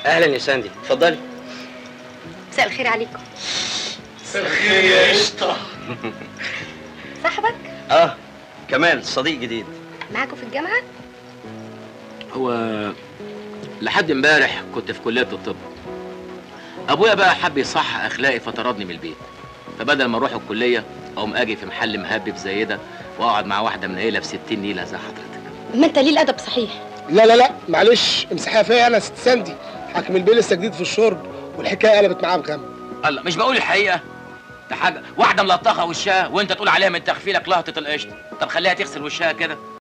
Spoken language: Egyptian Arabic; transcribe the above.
اهلا يا ساندي اتفضلي مساء الخير عليكم الخير يا قشطه صاحبك اه كمال صديق جديد معاكم في الجامعه هو لحد امبارح كنت في كليه الطب ابويا بقى حب يصحح اخلاقي فطردني من البيت فبدل ما اروح الكليه اقوم اجي في محل مهبب زي ده واقعد مع واحده من عيله ب 60 نيله زي حضرتك ما انت ليه الادب صحيح لا لا لا معلش امسحيها فيا انا يا ست ساندي حاكم البيه لسه جديد في الشرب والحكايه قلبت معاه بغم الله مش بقول الحقيقه ده حاجه واحده ملطخه وشها وانت تقول عليها من تخفيلك لهطه القشطه طب خليها تغسل وشها كده